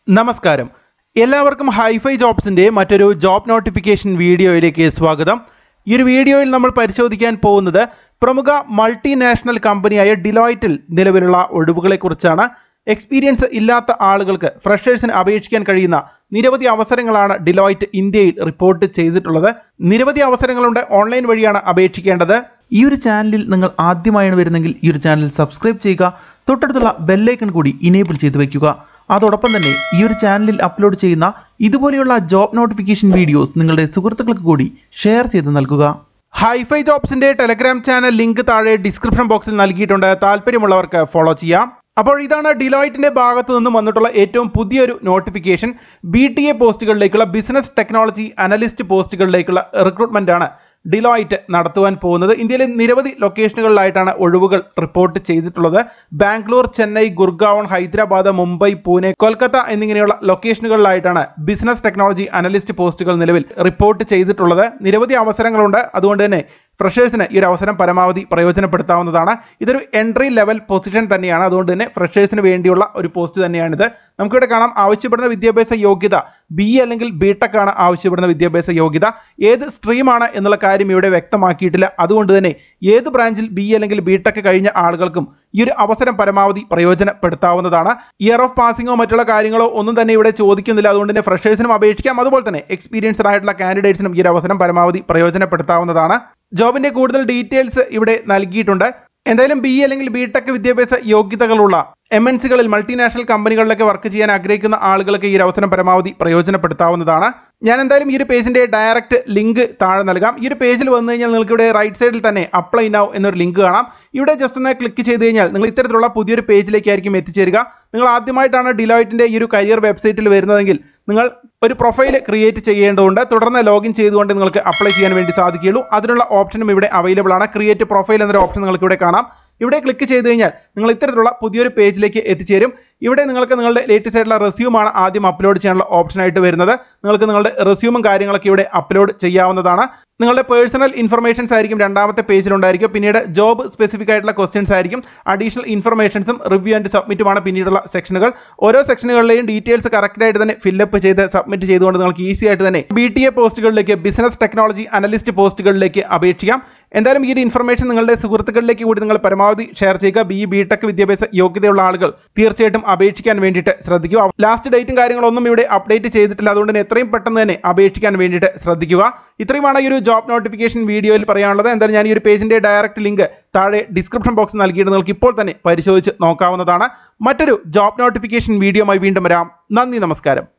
നമസ്കാരം എല്ലാവർക്കും ഹൈഫൈ ജോബ്സിന്റെ മറ്റൊരു ജോബ് നോട്ടിഫിക്കേഷൻ വീഡിയോയിലേക്ക് സ്വാഗതം ഈ ഒരു വീഡിയോയിൽ നമ്മൾ പരിശോധിക്കാൻ പോകുന്നത് പ്രമുഖ മൾട്ടിനാഷണൽ കമ്പനിയായ ഡിലോയിറ്റിൽ നിലവിലുള്ള ഒഴിവുകളെക്കുറിച്ചാണ് എക്സ്പീരിയൻസ് ഇല്ലാത്ത ആളുകൾക്ക് ഫ്രഷേഴ്സിന് അപേക്ഷിക്കാൻ കഴിയുന്ന നിരവധി അവസരങ്ങളാണ് ഡിലോയിറ്റ് ഇന്ത്യയിൽ റിപ്പോർട്ട് ചെയ്തിട്ടുള്ളത് നിരവധി അവസരങ്ങളുണ്ട് ഓൺലൈൻ വഴിയാണ് അപേക്ഷിക്കേണ്ടത് ഈ ഒരു ചാനലിൽ നിങ്ങൾ ആദ്യമായാണ് വരുന്നെങ്കിൽ ഈ ഒരു ചാനൽ സബ്സ്ക്രൈബ് ചെയ്യുക തൊട്ടടുത്തുള്ള ബെല്ലൈക്കൺ കൂടി ഇനേബിൾ ചെയ്ത് വെക്കുക അതോടൊപ്പം തന്നെ ഈ ഒരു ചാനലിൽ അപ്ലോഡ് ചെയ്യുന്ന ഇതുപോലെയുള്ള ജോബ് നോട്ടിഫിക്കേഷൻ വീഡിയോസ് നിങ്ങളുടെ സുഹൃത്തുക്കൾക്ക് കൂടി ഷെയർ ചെയ്ത് നൽകുക ഹൈഫൈ ജോബ്സിന്റെ ടെലഗ്രാം ചാനൽ ലിങ്ക് താഴെ ഡിസ്ക്രിപ്ഷൻ ബോക്സിൽ നൽകിയിട്ടുണ്ട് താല്പര്യമുള്ളവർക്ക് ഫോളോ ചെയ്യാം അപ്പോൾ ഇതാണ് ഡിലോയിറ്റിന്റെ ഭാഗത്തു നിന്നും വന്നിട്ടുള്ള ഏറ്റവും പുതിയൊരു നോട്ടിഫിക്കേഷൻ ബി ടി എ പോസ്റ്റുകളിലേക്കുള്ള ബിസിനസ് ടെക്നോളജി അനലിസ്റ്റ് പോസ്റ്റുകളിലേക്കുള്ള റിക്രൂട്ട്മെന്റ് ആണ് ഡിലോയിറ്റ് നടത്തുവാൻ പോകുന്നത് ഇന്ത്യയിലെ നിരവധി ലൊക്കേഷനുകളിലായിട്ടാണ് ഒഴിവുകൾ റിപ്പോർട്ട് ചെയ്തിട്ടുള്ളത് ബാംഗ്ലൂർ ചെന്നൈ ഗുർഗാവൺ ഹൈദരാബാദ് മുംബൈ പൂനെ കൊൽക്കത്ത എന്നിങ്ങനെയുള്ള ലൊക്കേഷനുകളിലായിട്ടാണ് ബിസിനസ് ടെക്നോളജി അനലിസ്റ്റ് പോസ്റ്റുകൾ നിലവിൽ റിപ്പോർട്ട് ചെയ്തിട്ടുള്ളത് നിരവധി അവസരങ്ങളുണ്ട് അതുകൊണ്ട് തന്നെ ഫ്രഷേഴ്സിന് ഈ ഒരു അവസരം പരമാവധി പ്രയോജനപ്പെടുത്താവുന്നതാണ് ഇതൊരു എൻട്രി ലെവൽ പൊസിഷൻ തന്നെയാണ് അതുകൊണ്ട് തന്നെ ഫ്രഷേഴ്സിന് വേണ്ടിയുള്ള ഒരു പോസ്റ്റ് തന്നെയാണിത് നമുക്കിവിടെ കാണാം ആവശ്യപ്പെടുന്ന വിദ്യാഭ്യാസ യോഗ്യത ബി അല്ലെങ്കിൽ ബി ടെക് ആണ് ആവശ്യപ്പെടുന്ന വിദ്യാഭ്യാസ യോഗ്യത ഏത് സ്ട്രീമാണ് എന്നുള്ള കാര്യം ഇവിടെ വ്യക്തമാക്കിയിട്ടില്ല അതുകൊണ്ട് തന്നെ ഏത് ബ്രാഞ്ചിൽ ബി അല്ലെങ്കിൽ ബി ടെക് കഴിഞ്ഞ ആളുകൾക്കും ഈ ഒരു അവസരം പരമാവധി പ്രയോജനപ്പെടുത്താവുന്നതാണ് ഇയർ ഓഫ് പാസിങ്ങോ മറ്റുള്ള കാര്യങ്ങളോ ഒന്നും തന്നെ ഇവിടെ ചോദിക്കുന്നില്ല അതുകൊണ്ട് തന്നെ ഫ്രഷേഴ്സിനും അപേക്ഷിക്കാം അതുപോലെ തന്നെ എക്സ്പീരിയൻസ്ഡ് ആയിട്ടുള്ള കാൻഡിഡേറ്റ്സിനും ഈ ഒരു അവസരം പരമാവധി പ്രയോജനപ്പെടുത്താവുന്നതാണ് ജോബിന്റെ കൂടുതൽ ഡീറ്റെയിൽസ് ഇവിടെ നൽകിയിട്ടുണ്ട് എന്തായാലും ബി അല്ലെങ്കിൽ ബി ടെക് വിദ്യാഭ്യാസ യോഗ്യതകളുള്ള എം എൻ സികളിൽ മൾട്ടിനാഷണൽ കമ്പനികളിലൊക്കെ വർക്ക് ചെയ്യാൻ ആഗ്രഹിക്കുന്ന ആളുകൾക്ക് ഈ ഒരു അവസരം പരമാവധി പ്രയോജനപ്പെടുത്താവുന്നതാണ് ഞാൻ എന്തായാലും ഈ ഒരു പേജിന്റെ ഡയറക്റ്റ് ലിങ്ക് താഴെ നൽകാം ഈ ഒരു പേജിൽ വന്നു കഴിഞ്ഞാൽ നിങ്ങൾക്ക് ഇവിടെ റൈറ്റ് സൈഡിൽ തന്നെ അപ്ലൈ നൗ എന്നൊരു ലിങ്ക് കാണാം ഇവിടെ ജസ്റ്റ് ഒന്ന് ക്ലിക്ക് ചെയ്ത് കഴിഞ്ഞാൽ നിങ്ങൾ ഇത്തരത്തിലുള്ള പുതിയൊരു പേജിലേക്കായിരിക്കും എത്തിച്ചേരുക നിങ്ങൾ ആദ്യമായിട്ടാണ് ഡിലോയിറ്റിന്റെ ഈ ഒരു കരിയർ വെബ്സൈറ്റിൽ വരുന്നതെങ്കിൽ നിങ്ങൾ ഒരു പ്രൊഫൈൽ ക്രിയേറ്റ് ചെയ്യേണ്ടതുണ്ട് തുടർന്ന് ലോഗിൻ ചെയ്തുകൊണ്ട് നിങ്ങൾക്ക് അപ്ലൈ ചെയ്യാൻ വേണ്ടി സാധിക്കുകയുള്ളൂ അതിനുള്ള ഓപ്ഷനും ഇവിടെ അവൈലബിൾ ആണ് ക്രിയേറ്റ് പ്രൊഫൈൽ എന്നൊരു ഓപ്ഷൻ നിങ്ങൾക്ക് ഇവിടെ കാണാം ഇവിടെ ക്ലിക്ക് ചെയ്ത് കഴിഞ്ഞാൽ നിങ്ങൾ ഇത്തരത്തിലുള്ള പുതിയൊരു പേജിലേക്ക് എത്തിച്ചേരും ഇവിടെ നിങ്ങൾക്ക് നിങ്ങളുടെ ലേറ്റസ്റ്റ് ആയിട്ടുള്ള റെസ്യൂമാണ് ആദ്യം അപ്ലോഡ് ചെയ്യാനുള്ള ഓപ്ഷൻ ആയിട്ട് വരുന്നത് നിങ്ങൾക്ക് നിങ്ങളുടെ റെസ്യൂമും കാര്യങ്ങളൊക്കെ ഇവിടെ അപ്ലോഡ് ചെയ്യാവുന്നതാണ് നിങ്ങളുടെ പേഴ്സണൽ ഇൻഫർമേഷൻസ് ആയിരിക്കും രണ്ടാമത്തെ പേജിൽ ഉണ്ടായിരിക്കും പിന്നീട് ജോബ് സ്പെസിഫിക് ആയിട്ടുള്ള ക്വസ്റ്റ്യൻസ് ആയിരിക്കും അഡീഷണൽ ഇൻഫർമേഷൻസും റിവ്യൂ ആൻഡ് സബ്മിറ്റുമാണ് പിന്നീടുള്ള സെക്ഷനുകൾ ഓരോ സെക്ഷനുകളിലെയും ഡീറ്റെയിൽസ് കറക്റ്റ് ആയിട്ട് തന്നെ ഫില്ലപ്പ് ചെയ്ത് സബ്മിറ്റ് ചെയ്തുകൊണ്ട് നിങ്ങൾക്ക് ഈസി ആയിട്ട് തന്നെ ബി ടി എ പോസ്റ്റുകളിലേക്ക് ബിസിനസ് ടെക്നോളജി അനലിസ്റ്റ് പോസ്റ്റുകളിലേക്ക് അപേക്ഷിക്കാം എന്തായാലും ഈ ഒരു ഇൻഫർമേഷൻ നിങ്ങളുടെ സുഹൃത്തുക്കളിലേക്ക് കൂടി നിങ്ങൾ പരമാവധി ഷെയർ ചെയ്യുക ബി ബി ടെക് വിദ്യാഭ്യാസ യോഗ്യതയുള്ള ആളുകൾ തീർച്ചയായിട്ടും അപേക്ഷിക്കാൻ വേണ്ടിയിട്ട് ശ്രദ്ധിക്കുക ലാസ്റ്റ് ഡേറ്റും കാര്യങ്ങളൊന്നും ഇവിടെ അപ്ഡേറ്റ് ചെയ്തിട്ടില്ല അതുകൊണ്ട് തന്നെ എത്രയും പെട്ടെന്ന് തന്നെ അപേക്ഷിക്കാൻ വേണ്ടിയിട്ട് ശ്രദ്ധിക്കുക ഇത്രയുമാണ് ഈ ഒരു ജോബ് നോട്ടിഫിക്കേഷൻ വീഡിയോയിൽ പറയാനുള്ളത് എന്തായാലും ഞാൻ ഈ ഒരു പേജിന്റെ ഡയറക്റ്റ് ലിങ്ക് താഴെ ഡിസ്ക്രിപ്ഷൻ ബോക്സ് നൽകിയിട്ട് നിങ്ങൾക്ക് ഇപ്പോൾ തന്നെ പരിശോധിച്ച് നോക്കാവുന്നതാണ് മറ്റൊരു ജോബ് നോട്ടിഫിക്കേഷൻ വീഡിയോയുമായി വീണ്ടും വരാം നന്ദി നമസ്കാരം